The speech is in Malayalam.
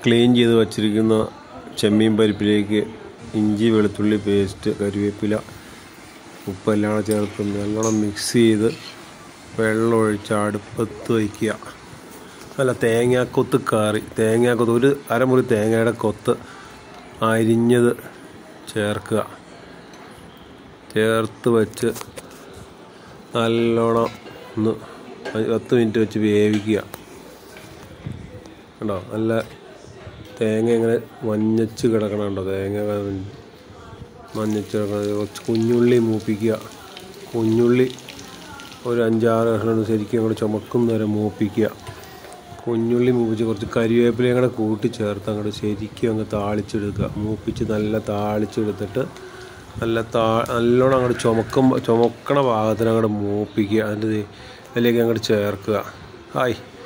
ക്ലീൻ ചെയ്ത് വച്ചിരിക്കുന്ന ചെമ്മീൻ പരിപ്പിലേക്ക് ഇഞ്ചി വെളുത്തുള്ളി പേസ്റ്റ് കറിവേപ്പില ഉപ്പെല്ലാം കൂടെ ചേർത്ത് നല്ലോണം മിക്സ് ചെയ്ത് വെള്ളം ഒഴിച്ച് അടുപ്പത്ത് വയ്ക്കുക അല്ല തേങ്ങാക്കൊത്ത് കറി തേങ്ങാക്കൊത്ത് ഒരു അരമുറി തേങ്ങയുടെ കൊത്ത് അരിഞ്ഞത് ചേർക്കുക ചേർത്ത് വെച്ച് നല്ലോണം ഒന്ന് പത്ത് മിനിറ്റ് വെച്ച് വേവിക്കുക കണ്ടോ നല്ല തേങ്ങ ഇങ്ങനെ മഞ്ഞച്ച് കിടക്കണം കേട്ടോ തേങ്ങ മഞ്ഞച്ച് കിടക്കണം കുറച്ച് കുഞ്ഞുള്ളി മൂപ്പിക്കുക കുഞ്ഞുള്ളി ഒരു അഞ്ചാറ് കഷ്ണം ശരിക്കും അങ്ങോട്ട് ചുമക്കും വരെ മൂപ്പിക്കുക കുഞ്ഞുള്ളി മൂപ്പിച്ച് കുറച്ച് കരിവേപ്പിലയും കൂടെ കൂട്ടി ചേർത്ത് അങ്ങോട്ട് ശരിക്കും അങ്ങ് താളിച്ചെടുക്കുക മൂപ്പിച്ച് നല്ല താളിച്ചെടുത്തിട്ട് നല്ല താ നല്ലോണം അങ്ങോട്ട് ചുമക്കും ചുമക്കണ ഭാഗത്തിന് അങ്ങോട്ട് മൂപ്പിക്കുക അതിൻ്റെ അതിലേക്ക് അങ്ങോട്ട് ചേർക്കുക ഹായ്